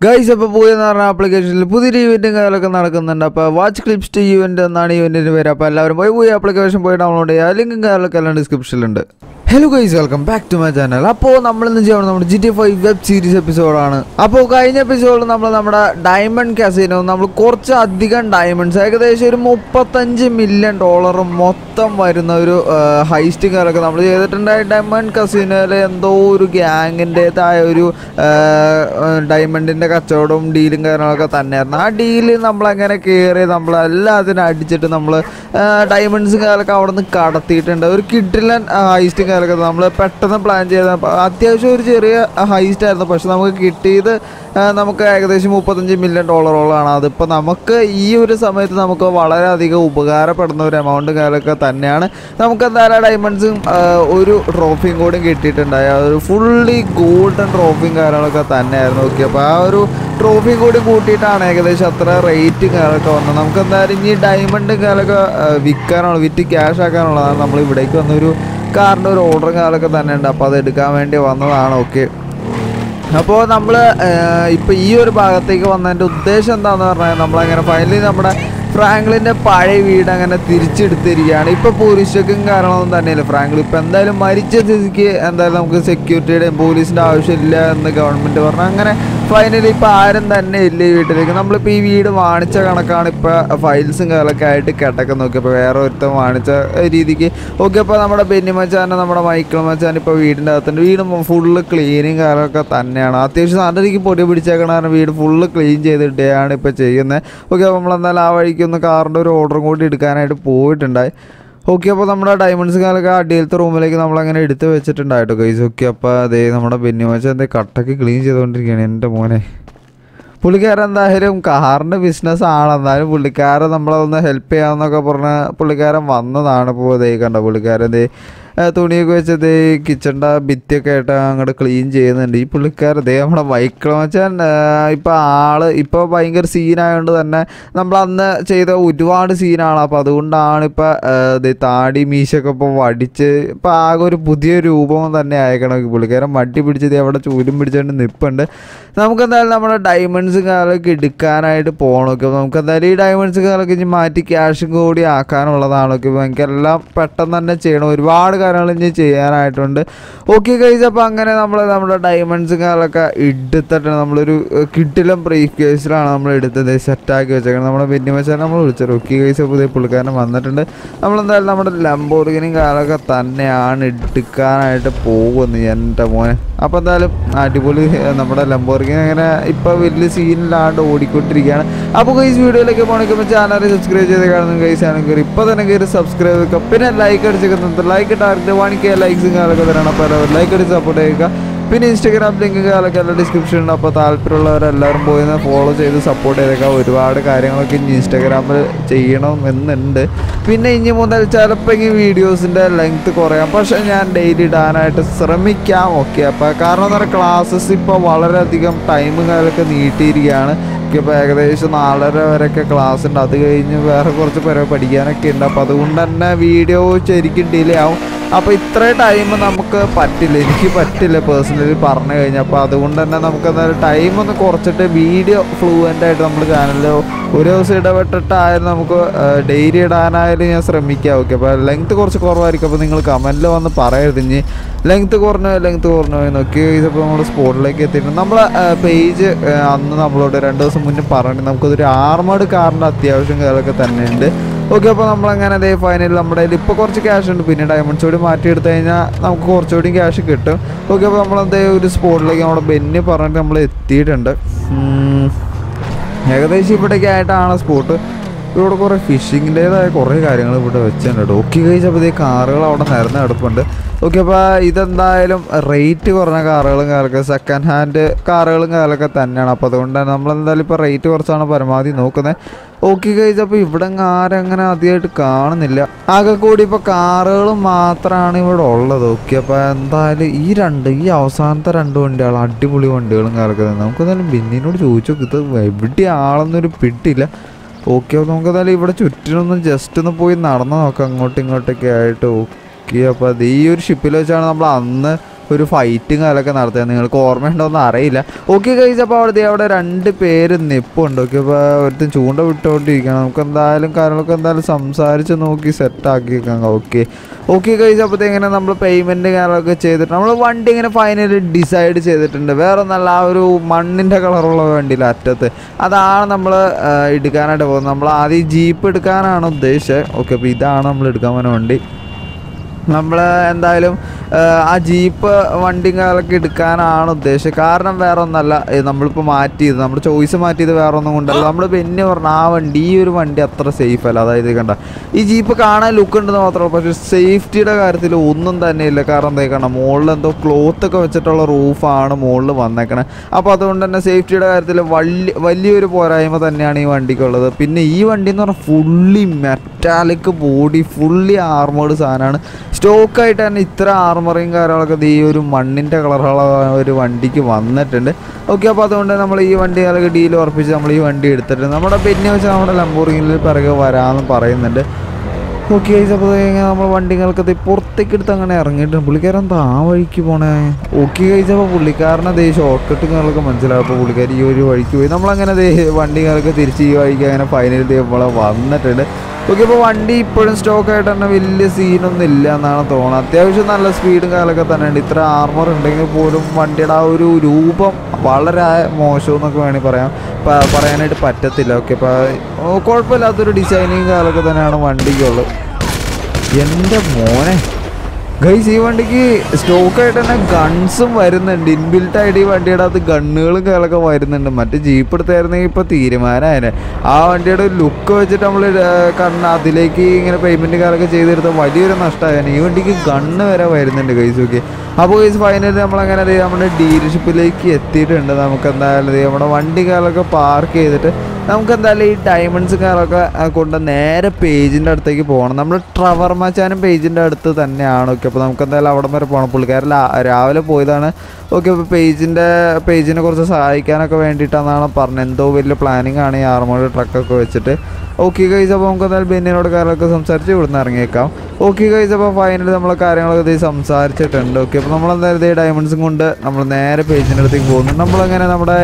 Guys അപ്പോൾ പോയി എന്ന് പറഞ്ഞ ആപ്ലിക്കേഷനിൽ പുതിയൊരു ഇവൻറ്റും കാര്യങ്ങളൊക്കെ നടക്കുന്നുണ്ട് അപ്പോൾ വാച്ച് ക്ലിപ്സ് ടു ഇവൻ്റ് എന്നാണ് ഇവൻറ്റിൻ്റെ പേര് അപ്പോൾ എല്ലാവരും പോയി പോയി ആപ്ലിക്കേഷൻ പോയി ഡൗൺലോഡ് ചെയ്യുക ലിങ്കും കാര്യങ്ങളൊക്കെ എല്ലാം ഡിസ്ക്രിപ്ഷനിലുണ്ട് hello guys welcome back to my channel അപ്പോൾ നമ്മൾ ഇന്ന് ചെയ്യണം നമ്മുടെ G T five web series എപ്പിസോഡാണ് അപ്പോൾ കഴിഞ്ഞ എപ്പിസോഡിൽ നമ്മൾ നമ്മുടെ ഡയമണ്ട് കാസിനോ നമ്മൾ കുറച്ച് അധികം ഡയമണ്ട്സ് ഏകദേശം ഒരു മുപ്പത്തഞ്ച് മില്യൺ ഡോളർ മൊത്തം വരുന്ന ഒരു ഹൈസ്റ്റും കാര്യമൊക്കെ നമ്മൾ ചെയ്തിട്ടുണ്ട് ഡയമണ്ട് കസിനോയിൽ എന്തോ ഒരു ഗ്യാങ്ങിൻ്റെതായ ഒരു ഡയമണ്ടിൻ്റെ കച്ചവടവും ഡീലും കാര്യങ്ങളൊക്കെ തന്നെയായിരുന്നു ആ ഡീല് നമ്മളങ്ങനെ കയറി നമ്മൾ എല്ലാത്തിനും അടിച്ചിട്ട് നമ്മൾ ഡയമണ്ട്സും കാര്യമൊക്കെ അവിടെ നിന്ന് കടത്തിയിട്ടുണ്ട് ഒരു കിഡിലൻ ഹൈസ്റ്റും കാര്യമൊക്കെ നമ്മൾ പെട്ടെന്ന് പ്ലാൻ ചെയ്ത അത്യാവശ്യം ഒരു ചെറിയ ഹൈസ്റ്റ് ആയിരുന്നു പക്ഷെ നമുക്ക് കിട്ടിയത് ആ, നമുക്ക് ഏകദേശം മുപ്പത്തഞ്ച് മില്യൺ ഡോളറോളാണ് അതിപ്പോൾ നമുക്ക് ഈ ഒരു സമയത്ത് നമുക്ക് വളരെയധികം ഉപകാരപ്പെടുന്ന ഒരു എമൗണ്ട് കാര്യമൊക്കെ തന്നെയാണ് നമുക്ക് എന്തായാലും ഡയമണ്ട്സും ഒരു ട്രോഫിയും കൂടി കിട്ടിയിട്ടുണ്ടായി അതൊരു ഫുള്ളി ഗോൾഡൻ ട്രോഫിയും കാര്യങ്ങളൊക്കെ തന്നെയായിരുന്നു ഓക്കെ അപ്പോൾ ആ ഒരു ട്രോഫിയും കൂടി കൂട്ടിയിട്ടാണ് ഏകദേശം അത്ര റേറ്റും കാര്യമൊക്കെ വന്നത് നമുക്ക് എന്തായാലും ഇനി ഡയമണ്ട് കാര്യമൊക്കെ വിൽക്കാനുള്ള വിറ്റ് ക്യാഷ് ആക്കാനുള്ളതാണ് നമ്മൾ ഇവിടേക്ക് വന്നൊരു കാറിൻ്റെ ഒരു ഓർഡറും കാര്യമൊക്കെ തന്നെ ഉണ്ട് അപ്പോൾ അത് എടുക്കാൻ വേണ്ടി വന്നതാണ് ഓക്കെ അപ്പോൾ നമ്മൾ ഇപ്പോൾ ഈ ഒരു ഭാഗത്തേക്ക് വന്നതിൻ്റെ ഉദ്ദേശം എന്താണെന്ന് പറഞ്ഞാൽ നമ്മളങ്ങനെ ഫൈനലി നമ്മുടെ ഫ്രാങ്ക്ലിൻ്റെ പഴയ വീട് അങ്ങനെ തിരിച്ചെടുത്തിരിക്കുകയാണ് ഇപ്പോൾ പോലീസൊക്കെ കാരണമൊന്നും തന്നെയില്ല ഫ്രാങ്ക്ലിൻ ഇപ്പോൾ എന്തായാലും മരിച്ച സ്ഥിതിക്ക് എന്തായാലും നമുക്ക് സെക്യൂരിറ്റിയുടെയും പോലീസിൻ്റെ ആവശ്യമില്ല എന്ന് ഗവൺമെൻറ് പറഞ്ഞു അങ്ങനെ ഫൈനലി ഇപ്പോൾ ആരും തന്നെ ഇല്ല ഈ വീട്ടിലേക്ക് നമ്മളിപ്പോൾ ഈ വീട് വാണിച്ച കണക്കാണ് ഇപ്പോൾ ഫയൽസും കാര്യങ്ങളൊക്കെ ആയിട്ട് കിടക്കുന്ന നോക്കി അപ്പോൾ വേറെ ഒരുത്തം വാണിച്ച രീതിക്ക് ഓക്കെ അപ്പോൾ നമ്മുടെ ബെന്നി മച്ചാനും നമ്മുടെ മൈക്കിൾ മച്ചാൻ ഇപ്പോൾ വീടിൻ്റെ അകത്തുണ്ട് വീട് ഫുള്ള് ക്ലീനിങ് കാര്യമൊക്കെ തന്നെയാണ് അത്യാവശ്യം നല്ല രീതിക്ക് പൊടി പിടിച്ചേക്കണ കാരണം വീട് ഫുള്ള് ക്ലീൻ ചെയ്തിട്ടാണ് ഇപ്പോൾ ചെയ്യുന്നത് ഓക്കെ അപ്പോൾ നമ്മളെന്തായാലും ആ വഴിക്ക് ഒന്ന് കാറിൻ്റെ ഒരു ഓർഡറും കൂടി എടുക്കാനായിട്ട് പോയിട്ടുണ്ടായി ഓക്കെ അപ്പോൾ നമ്മുടെ ഡയമണ്ട്സ് കാലൊക്കെ അടിയിലത്തെ റൂമിലേക്ക് നമ്മളങ്ങനെ എടുത്ത് വെച്ചിട്ടുണ്ടായിട്ടോ കൈസ് ഓക്കെ അപ്പോൾ അതേ നമ്മുടെ ബെന്നിമച്ച എന്തേ കട്ടക്ക് ക്ലീൻ ചെയ്തുകൊണ്ടിരിക്കുകയാണ് എൻ്റെ മോനെ പുള്ളിക്കാരൻ എന്തായാലും കാറിൻ്റെ ബിസിനസ് ആണ് എന്നാലും പുള്ളിക്കാരൻ നമ്മളതൊന്ന് ഹെൽപ്പ് ചെയ്യാമെന്നൊക്കെ പറഞ്ഞ് പുള്ളിക്കാരൻ വന്നതാണ് ഇപ്പോൾ ദേ കണ്ട പുള്ളിക്കാരൻ ദേ ആ, തുണിയൊക്കെ വെച്ചത് കിച്ചണിൻ്റെ ഭിത്തിയൊക്കെ ആയിട്ട് അങ്ങോട്ട് ക്ലീൻ ചെയ്യുന്നുണ്ട് ഈ പുള്ളിക്കാരൻ ദേ നമ്മുടെ മൈക്കിൾ മച്ചാൻ ഇപ്പോൾ ആള് ഇപ്പോൾ ഭയങ്കര സീനായതുകൊണ്ട് തന്നെ നമ്മൾ അന്ന് ചെയ്ത ഒരുപാട് സീനാണ് അപ്പോൾ അതുകൊണ്ടാണ് ഇപ്പോൾ ദേ താടി മീശൊക്കെ ഇപ്പോൾ വടിച്ച് ഇപ്പോൾ ആകെ ഒരു പുതിയ രൂപം തന്നെ അയക്കണം ഈ പുള്ളിക്കാരൻ മടി പിടിച്ചത് അവിടെ ചൂലും പിടിച്ചുകൊണ്ട് നിൽപ്പുണ്ട് നമുക്ക് എന്തായാലും നമ്മുടെ ഡയമണ്ട്സ് കാലൊക്കെ എടുക്കാനായിട്ട് പോകണമൊക്കെ നമുക്ക് എന്തായാലും ഈ ഡയമണ്ട്സ് കാലൊക്കെ ഇനി മാറ്റി ക്യാഷും കൂടി ആക്കാനുള്ളതാണൊക്കെ നമുക്കെല്ലാം പെട്ടെന്ന് തന്നെ ചെയ്യണം ഒരുപാട് കാര്യങ്ങൾ ഇനി ചെയ്യാനായിട്ടുണ്ട് ഓക്കെ കഴിച്ച് അപ്പോൾ അങ്ങനെ നമ്മൾ നമ്മുടെ ഡയമണ്ട്സ് കാലൊക്കെ എടുത്തിട്ട് നമ്മളൊരു കിട്ടിലും ബ്രീഫ് കേസിലാണ് നമ്മൾ എടുത്തത് സെറ്റാക്കി വെച്ചേക്കുന്നത് നമ്മുടെ ബെന്നിമച്ചാൻ നമ്മൾ വിളിച്ചത് ഓക്കെ കഴിച്ച് പുതിയ പുള്ളിക്കാരൻ വന്നിട്ടുണ്ട് നമ്മളെന്തായാലും നമ്മുടെ ലംബോർഗിനും കാലൊക്കെ തന്നെയാണ് എടുക്കാനായിട്ട് പോകുന്നത് എൻ്റെ മോനെ അപ്പോൾ എന്തായാലും അടിപൊളി ഏഹ്, നമ്മുടെ ലംബോർഗിന് അങ്ങനെ ഇപ്പോൾ വലിയ സീനിലാണ്ട് ഓടിക്കൊണ്ടിരിക്കുകയാണ് അപ്പോൾ കൈസ് വീഡിയോയിലേക്ക് പോകണമെങ്കിൽ ചാനൽ സബ്സ്ക്രൈബ് ചെയ്ത് കാണുന്ന കൈസ് ആണെങ്കിൽ ഇപ്പോൾ തന്നെ കയറി സബ്സ്ക്രൈബ് ചെയ്യുക പിന്നെ ലൈക്ക് അടിച്ചിരിക്കുന്നത് ലൈക്ക് ടാർഗറ്റ് വൺ കെ ലൈക്സും കാലൊക്കെ തരണം അപ്പോൾ എല്ലാവരും ലൈക്ക് അടിച്ച് സപ്പോർട്ട് ചെയ്യുക പിന്നെ ഇൻസ്റ്റാഗ്രാം ലിങ്ക് കാലൊക്കെ എല്ലാ ഡിസ്ക്രിപ്ഷനിൽ അപ്പോൾ താല്പര്യമുള്ളവരെല്ലാവരും പോയി ഫോളോ ചെയ്ത് സപ്പോർട്ട് ചെയ്തേക്കാം ഒരുപാട് കാര്യങ്ങളൊക്കെ ഇനി ഇൻസ്റ്റാഗ്രാമിൽ ചെയ്യണം എന്നുണ്ട് പിന്നെ ഇനി മുതൽ ചിലപ്പോൾ ഈ വീഡിയോസിൻ്റെ ലെങ്ത് കുറയാം പക്ഷേ ഞാൻ ഡെയിലി ഇടാനായിട്ട് ശ്രമിക്കാം ഓക്കെ അപ്പോൾ കാരണം എന്താ പറയുക ക്ലാസ്സസ് ഇപ്പോൾ വളരെയധികം ടൈമും കാര്യമൊക്കെ നീട്ടിയിരിക്കുകയാണ് ഇപ്പോൾ ഏകദേശം നാലര വരെയൊക്കെ ക്ലാസ് ഉണ്ട് അത് കഴിഞ്ഞ് വേറെ കുറച്ച് പേരെ പഠിക്കാനൊക്കെ ഉണ്ട് അപ്പോൾ അതുകൊണ്ട് തന്നെ വീഡിയോ ശരിക്കും ഡിലേ ആവും അപ്പോൾ ഇത്രയും ടൈം നമുക്ക് പറ്റില്ല എനിക്ക് പറ്റില്ല പേഴ്സണലി പറഞ്ഞു കഴിഞ്ഞാൽ അപ്പോൾ അതുകൊണ്ട് തന്നെ നമുക്ക് എന്തായാലും ടൈം ഒന്ന് കുറച്ചിട്ട് വീഡിയോ ഫ്ലൂവൻ്റ് ആയിട്ട് നമ്മൾ ചാനലിൽ ഒരു ദിവസം ഇടപെട്ടിട്ടായാലും നമുക്ക് ഡെയിലി ഇടാനായാലും ഞാൻ ശ്രമിക്കാം ഓക്കെ അപ്പോൾ ലെങ്ത് കുറച്ച് കുറവായിരിക്കും അപ്പോൾ നിങ്ങൾ കമൻറ്റിൽ വന്ന് പറയരുത് ഇനി ലെങ്ത് കുറഞ്ഞു ലെങ്ത് കുറഞ്ഞു നോക്കി ഇതിപ്പോൾ നമ്മൾ സ്പോട്ടിലേക്ക് എത്തിയിട്ടുണ്ട് നമ്മളെ പേജ് അന്ന് നമ്മളോട് രണ്ട് ദിവസം മുന്നേ പറഞ്ഞിട്ട് നമുക്കതൊരു ആർമഡ് കാറിൻ്റെ അത്യാവശ്യം കാര്യമൊക്കെ തന്നെ ഉണ്ട് ഓക്കെ അപ്പോൾ നമ്മളങ്ങനെ അതേ ഫൈനലിൽ നമ്മുടെ കയ്യിൽ ഇപ്പോൾ കുറച്ച് ക്യാഷ് ഉണ്ട് പിന്നെ ഡയമണ്ട്സ് കൂടി മാറ്റിയെടുത്ത് കഴിഞ്ഞാൽ നമുക്ക് കുറച്ചുകൂടി ക്യാഷ് കിട്ടും ഓക്കെ അപ്പോൾ നമ്മളെന്തേ ഒരു സ്പോട്ടിലേക്ക് നമ്മുടെ ബെന്നി പറഞ്ഞിട്ട് നമ്മൾ എത്തിയിട്ടുണ്ട് ഉം. ഏകദേശം ഇവിടേക്ക് ആയിട്ടാണ് സ്പോട്ട് ഇവിടെ കുറേ ഫിഷിങ്ങിൻ്റേതായ കുറേ കാര്യങ്ങൾ ഇവിടെ വെച്ചിട്ടുണ്ട് ഓക്കെ കഴിച്ചപ്പോൾ ഇതേ കാറുകൾ അവിടെ നിരന്ന് കിടപ്പുണ്ട് ഓക്കെ അപ്പോൾ ഇതെന്തായാലും റേറ്റ് കുറഞ്ഞ കാറുകളും കാലൊക്കെ സെക്കൻഡ് ഹാൻഡ് കാറുകളും കാലൊക്കെ തന്നെയാണ് അപ്പോൾ അതുകൊണ്ട് തന്നെ നമ്മളെന്തായാലും ഇപ്പോൾ റേറ്റ് കുറച്ചാണ് പരമാവധി നോക്കുന്നത് ഓക്കെ കഴിച്ചപ്പോൾ ഇവിടെ അങ്ങ് ആരും അങ്ങനെ അധികമായിട്ട് കാണുന്നില്ല ആകെ കൂടി ഇപ്പോൾ കാറുകൾ മാത്രമാണ് ഇവിടെ ഉള്ളത് ഓക്കെ അപ്പോൾ എന്തായാലും ഈ രണ്ട് ഈ അവസാനത്തെ രണ്ട് വണ്ടികൾ അടിപൊളി വണ്ടികളും കാലൊക്കെ തന്നെ നമുക്ക് എന്തായാലും ബിന്നിനോട് ചോദിച്ചു നോക്ക് ഇത് എവിടെ ആളെന്നൊരു പിടിയില്ല ഓക്കെ അപ്പോൾ നമുക്ക് എന്തായാലും ഇവിടെ ചുറ്റിനൊന്ന് ജസ്റ്റ് ഒന്ന് പോയി നടന്നു നോക്കാം അങ്ങോട്ടും ഇങ്ങോട്ടൊക്കെ ആയിട്ട് ഓക്കെ അപ്പോൾ അത് ഈ ഒരു ഷിപ്പിൽ വെച്ചാണ് നമ്മൾ അന്ന് ഒരു ഫൈറ്റും കാലൊക്കെ നടത്തുക നിങ്ങൾക്ക് ഓർമ്മയുണ്ടോയെന്ന് അറിയില്ല ഓക്കെ കഴിച്ചപ്പോൾ അവിടെ ദേ അവിടെ രണ്ട് പേര് നിപ്പുണ്ട് ഓക്കെ അപ്പോൾ ഒരുത്തും ചൂണ്ട വിട്ടുകൊണ്ടിരിക്കണം നമുക്ക് എന്തായാലും കാര്യങ്ങളൊക്കെ എന്തായാലും സംസാരിച്ച് നോക്കി സെറ്റ് ആക്കിയേക്കാം ഓക്കെ ഓക്കെ കഴിച്ചപ്പോഴത്തേ ഇങ്ങനെ നമ്മൾ പേയ്മെൻറ്റ് കാര്യങ്ങളൊക്കെ ചെയ്തിട്ട് നമ്മൾ വണ്ടി ഇങ്ങനെ ഫൈനലി ഡിസൈഡ് ചെയ്തിട്ടുണ്ട് വേറെ നല്ല ആ ഒരു മണ്ണിൻ്റെ കളറുള്ള വണ്ടിയിൽ അറ്റത്ത് അതാണ് നമ്മൾ എടുക്കാനായിട്ട് പോകുന്നത് നമ്മൾ ആദ്യം ജീപ്പ് എടുക്കാനാണ് ഉദ്ദേശിച്ചത് ഓക്കെ അപ്പോൾ ഇതാണ് നമ്മൾ എടുക്കാൻ പോകുന്ന വണ്ടി നമ്മൾ എന്തായാലും ആ, ആ ജീപ്പ് വണ്ടിയും കാലൊക്കെ എടുക്കാനാണ് ഉദ്ദേശിച്ചത് കാരണം വേറെ ഒന്നല്ല ഏ, നമ്മളിപ്പോൾ മാറ്റിയത് നമ്മുടെ ചോയ്സ് മാറ്റിയത് വേറെ ഒന്നും കൊണ്ടല്ല നമ്മൾ പിന്നെ പറഞ്ഞ ആ വണ്ടി ഈ ഒരു വണ്ടി അത്ര സേഫ് അല്ല അതായത് കണ്ട ഈ ജീപ്പ് കാണാൻ ലുക്ക് ഉണ്ടെന്ന് മാത്രമേ പക്ഷേ സേഫ്റ്റിയുടെ കാര്യത്തിൽ ഒന്നും തന്നെ ഇല്ല കാരണം എന്താ കണ്ട മുകളിൽ എന്തോ ക്ലോത്ത് ഒക്കെ വെച്ചിട്ടുള്ള റൂഫാണ് മുകളിൽ വന്നേക്കണേ അപ്പോൾ അതുകൊണ്ട് തന്നെ സേഫ്റ്റിയുടെ കാര്യത്തിൽ വലിയ വലിയൊരു പോരായ്മ തന്നെയാണ് ഈ വണ്ടിക്കുള്ളത് പിന്നെ ഈ വണ്ടി എന്ന് പറഞ്ഞാൽ fully metallic body fully armed സാധനമാണ് സ്റ്റോക്കായിട്ട് തന്നെ ഇത്ര ആർമറിയും കാര്യങ്ങളൊക്കെ ദേ ഈ ഒരു മണ്ണിൻ്റെ കളറുള്ള ഒരു വണ്ടിക്ക് വന്നിട്ടുണ്ട് ഓക്കെ അപ്പോൾ അതുകൊണ്ട് നമ്മൾ ഈ വണ്ടി അതൊക്കെ ഡീൽ ഉറപ്പിച്ച് നമ്മൾ ഈ വണ്ടി എടുത്തിട്ട് നമ്മുടെ പിന്നെ വെച്ച് നമ്മുടെ ലംബോറിങ്ങിൽ പിറകെ വരാമെന്ന് പറയുന്നുണ്ട് ഓക്കെ അപ്പോൾ ഇങ്ങനെ നമ്മൾ വണ്ടികൾക്ക് പുറത്തേക്ക് എടുത്ത് അങ്ങനെ ഇറങ്ങിയിട്ടുണ്ട് പുള്ളിക്കാരൻ എന്താ ആ വഴിക്ക് പോണേ ഓക്കെ കഴിച്ചപ്പോൾ പുള്ളിക്കാരനെ ദേ ഷോർട്ട് കട്ടുകളൊക്കെ മനസ്സിലാവും അപ്പോൾ പുള്ളിക്കാർ ഈ ഒരു വഴിക്ക് പോയി നമ്മളങ്ങനെ ദേ വണ്ടികൾക്ക് തിരിച്ച് ഈ വഴിക്ക് അങ്ങനെ ഫൈനൽ ദേ നമ്മളെ വന്നിട്ടുണ്ട് ഓക്കെ ഇപ്പോൾ വണ്ടി ഇപ്പോഴും സ്റ്റോക്ക് ആയിട്ട് തന്നെ വലിയ സീനൊന്നും ഇല്ല എന്നാണ് തോന്നുന്നത് അത്യാവശ്യം നല്ല സ്പീഡും കാലൊക്കെ തന്നെ ഉണ്ട് ഇത്ര ആർമർ ഉണ്ടെങ്കിൽ പോലും വണ്ടിയുടെ ആ ഒരു രൂപം വളരെ മോശം എന്നൊക്കെ വേണമെങ്കിൽ പറയാം പ- പറയാനായിട്ട് പറ്റത്തില്ല ഓക്കെ ഇപ്പോൾ കുഴപ്പമില്ലാത്തൊരു ഡിസൈനിങ് കാലൊക്കെ തന്നെയാണ് വണ്ടിക്കുള്ളത് എൻ്റെ മോനെ ഗൈസ് ഈ വണ്ടിക്ക് സ്റ്റോക്കായിട്ട് തന്നെ ഗൺസും വരുന്നുണ്ട് ഇൻബിൽട്ട് ആയിട്ട് ഈ വണ്ടിയുടെ അകത്ത് ഗണ്ണുകളും കാലൊക്കെ വരുന്നുണ്ട് മറ്റേ ജീപ്പ് എടുത്തായിരുന്നെങ്കിൽ ഇപ്പോൾ തീരുമാനമായേനെ ആ വണ്ടിയുടെ ഒരു ലുക്ക് വെച്ചിട്ട് നമ്മൾ കണ്ണ് അതിലേക്ക് ഇങ്ങനെ പേയ്മെൻറ്റ് കാലൊക്കെ ചെയ്തെടുത്ത വലിയൊരു നഷ്ടമായേനെ ഈ വണ്ടിക്ക് ഗണ്ണ് വരെ വരുന്നുണ്ട് ഗൈസ് ഓക്കെ അപ്പോൾ ഗൈസ് ഫൈനലി നമ്മളങ്ങനെ ദേ നമ്മുടെ ഡീലർഷിപ്പിലേക്ക് എത്തിയിട്ടുണ്ട് നമുക്ക് എന്തായാലും ദേ നമ്മുടെ വണ്ടി കാലൊക്കെ പാർക്ക് ചെയ്തിട്ട് നമുക്ക് എന്തായാലും ഈ ഡയമണ്ട്സ് കാറൊക്കെ ആ, കൊണ്ട് നേരെ പേജിൻ്റെ അടുത്തേക്ക് പോകണം നമ്മൾ ട്രവർ മച്ചാനും പേജിൻ്റെ അടുത്ത് തന്നെയാണ് ഓക്കെ അപ്പോൾ നമുക്ക് എന്തായാലും അവിടെ വരെ പോകണം പുള്ളിക്കാരൻ ലാ- രാവിലെ പോയതാണ് ഓക്കെ അപ്പോൾ പേജിൻ്റെ പേജിനെ കുറച്ച് സഹായിക്കാനൊക്കെ വേണ്ടിയിട്ടാണെന്നാണ് പറഞ്ഞത് എന്തോ വലിയ പ്ലാനിങ് ആണ് ഈ ആർമോഡ് ട്രക്കൊക്കെ വെച്ചിട്ട് ഓക്കെ കൈസ് അപ്പോൾ നമുക്ക് എന്തായാലും ബെന്നിനോട് കാര്യങ്ങളൊക്കെ സംസാരിച്ച് ഇവിടുന്ന് ഇറങ്ങിയേക്കാം ഓക്കെ കൈസ് അപ്പോൾ ഫൈനലി നമ്മൾ കാര്യങ്ങളൊക്കെ ഇത് സംസാരിച്ചിട്ടുണ്ട് ഓക്കെ അപ്പോൾ നമ്മൾ എന്തായാലും ഇതേ ഡയമണ്ട്സും കൊണ്ട് നമ്മൾ നേരെ പേജിൻ്റെ അടുത്തേക്ക് പോകുന്നു നമ്മളങ്ങനെ നമ്മുടെ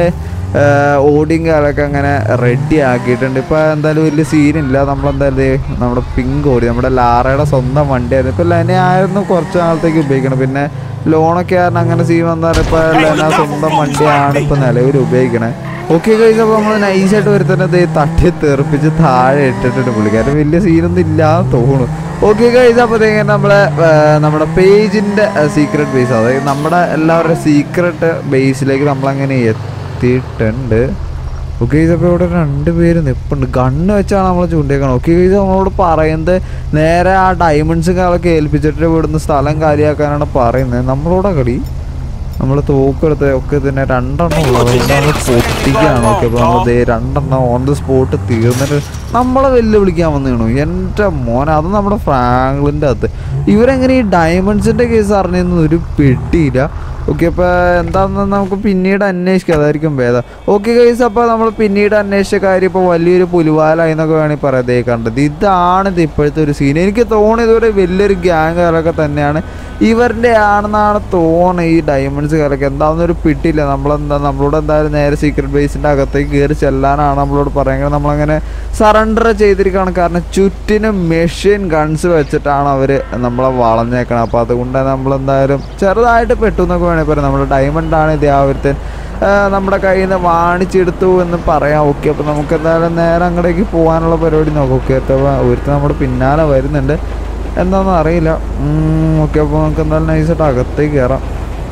ഓടിയും കാലൊക്കെ അങ്ങനെ റെഡി ആക്കിയിട്ടുണ്ട് ഇപ്പോൾ എന്തായാലും വലിയ സീനില്ല നമ്മളെന്തായാലും ദേ നമ്മുടെ പിങ്ക് ഓടി നമ്മുടെ ലാറയുടെ സ്വന്തം വണ്ടിയായിരുന്നു ഇപ്പോൾ ലെന ആയിരുന്നു കുറച്ച് നാളത്തേക്ക് ഉപയോഗിക്കണം പിന്നെ ലോണൊക്കെ ആയിരുന്നു അങ്ങനെ സീൻ വന്നാൽ ഇപ്പോൾ ലെന സ്വന്തം വണ്ടിയാണ് ഇപ്പോൾ നിലവിൽ ഉപയോഗിക്കണേ ഓക്കെ കഴിച്ച് അപ്പോൾ നമ്മൾ നൈസായിട്ട് വരുത്തന്നെ ദേ തട്ടി തെറിപ്പിച്ച് താഴെ ഇട്ടിട്ടുണ്ട് പുള്ളിക്കാരൻ വലിയ സീനൊന്നും ഇല്ലാന്ന് തോന്നുന്നു ഓക്കെ കഴിച്ച് അപ്പോഴത്തേക്കും നമ്മളെ ആ, നമ്മുടെ പേജിൻ്റെ സീക്രട്ട് ബേസ് അതായത് നമ്മുടെ എല്ലാവരുടെ സീക്രട്ട് ബേസിലേക്ക് നമ്മളങ്ങനെ എത്തിയിട്ടുണ്ട് ഓക്കെ ഇതപ്പോൾ ഇവിടെ രണ്ട് പേര് നിൽപ്പുണ്ട് ഗണ്ണ് വെച്ചാണ് നമ്മൾ ചൂണ്ടിയേക്കണം ഓക്കെ ഇത് നമ്മളോട് പറയുന്നത് നേരെ ആ ഡയമണ്ട്സും കാലൊക്കെ ഏൽപ്പിച്ചിട്ട് ഇവിടുന്ന് സ്ഥലം കാര്യമാക്കാനാണ് പറയുന്നത് നമ്മളോടെ കളി നമ്മൾ തോക്കെടുത്ത് ഒക്കെ തന്നെ രണ്ടെണ്ണം ഉള്ളത് നമ്മൾ പൊട്ടിക്കുകയാണ് ഓക്കെ അപ്പോൾ നമ്മൾ ദേ രണ്ടെണ്ണം ഓൺ ദ സ്പോട്ട് തീർന്നിട്ട് നമ്മളെ വെല്ലുവിളിക്കാൻ വന്നു എൻ്റെ മോനെ അത് നമ്മുടെ ഫ്രാങ്ക്ലിൻ്റെ അകത്ത് ഇവരെങ്ങനെ ഈ ഡയമണ്ട്സിൻ്റെ കേസ് അറിഞ്ഞൊന്നും ഒരു പെട്ടിയില്ല ഓക്കെ അപ്പോൾ എന്താണെന്ന് നമുക്ക് പിന്നീട് അന്വേഷിക്കാം അതായിരിക്കും ഭേദം ഓക്കെ കേസ് അപ്പോൾ നമ്മൾ പിന്നീട് അന്വേഷിച്ച കാര്യം ഇപ്പോൾ വലിയൊരു പുലിവാലായി എന്നൊക്കെ വേണമെങ്കിൽ പറയാം ദേ കണ്ടത് ഇതാണ് ഇത് ഇപ്പോഴത്തെ ഒരു സീൻ എനിക്ക് തോന്നിയത് ഒരു വലിയൊരു ഗ്യാങ് കാലൊക്കെ തന്നെയാണ് ഇവരുടെ ആണെന്നാണ് തോന്നുന്നത് ഈ ഡയമണ്ട്സ് കാലൊക്കെ എന്താണെന്നൊരു പിട്ടില്ല നമ്മളെന്താ നമ്മളോട് എന്തായാലും നേരെ സീക്രട്ട് ബേസിൻ്റെ അകത്തേക്ക് കയറി ചെല്ലാനാണ് നമ്മളോട് പറയുന്നത് നമ്മളങ്ങനെ സറണ്ടർ ചെയ്തിരിക്കുകയാണ് കാരണം ചുറ്റിനും മെഷീൻ ഗൺസ് വെച്ചിട്ടാണ് അവർ നമ്മളെ വളഞ്ഞേക്കണം അപ്പോൾ അതുകൊണ്ട് നമ്മളെന്തായാലും ചെറുതായിട്ട് പെട്ടു എന്നൊക്കെ വേണമെങ്കിൽ പറയാം നമ്മുടെ ഡയമണ്ട് ആണ് ഇത് ആ ഒരുത്തൻ ആ, നമ്മുടെ കയ്യിൽ നിന്ന് വാണിച്ചെടുത്തു എന്ന് പറയാം ഓക്കെ അപ്പോൾ നമുക്ക് എന്തായാലും നേരെ അങ്ങോട്ടേക്ക് പോകാനുള്ള പരിപാടി നോക്കാം ഓക്കെ അപ്പോൾ ഒരുത്തൻ നമ്മുടെ പിന്നാലെ വരുന്നുണ്ട് എന്താണെന്ന് അറിയില്ല ഓക്കെ അപ്പോൾ നമുക്ക് എന്തായാലും നൈസായിട്ട് അകത്തേക്ക് കയറാം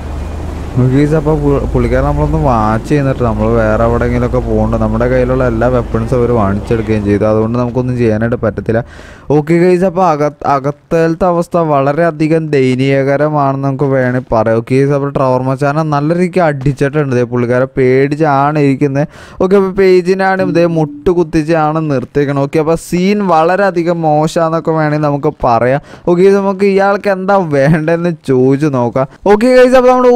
ഗീസ് അപ്പോൾ പുള്ളിക്കാരൻ നമ്മളൊന്ന് വാച്ച് ചെയ്യുന്നിട്ട് നമ്മൾ വേറെ എവിടെയെങ്കിലുമൊക്കെ പോകുന്നുണ്ട് നമ്മുടെ കയ്യിലുള്ള എല്ലാ വെപ്പൺസും അവർ വാങ്ങിച്ചെടുക്കുകയും ചെയ്തു അതുകൊണ്ട് നമുക്കൊന്നും ചെയ്യാനായിട്ട് പറ്റത്തില്ല ഓക്കെ ഗൈസ് അപ്പോൾ അകത്ത് അകത്തേലത്തെ അവസ്ഥ വളരെയധികം ദയനീയകരമാണെന്ന് നമുക്ക് വേണമെങ്കിൽ പറയാം ഓക്കെ ഗൈസ് അപ്പോൾ ട്രവർ മച്ചാനെ നല്ല രീതിക്ക് അടിച്ചിട്ടുണ്ട് ദേ പുള്ളിക്കാരെ പേടിച്ചാണ് ഇരിക്കുന്നത് ഓക്കെ അപ്പോൾ പേജിനാണ് ഇതേ മുട്ട് കുത്തിച്ചാണ് നിർത്തിയേക്കണം ഓക്കെ അപ്പോൾ സീൻ വളരെയധികം മോശമാണെന്നൊക്കെ വേണമെങ്കിൽ നമുക്ക് പറയാം ഓക്കെ നമുക്ക് ഇയാൾക്ക് എന്താ വേണ്ടതെന്ന് ചോദിച്ചു നോക്കാം ഓക്കെ ഗൈസ് അപ്പോൾ നമ്മുടെ ഊഹവും കാര്യങ്ങളും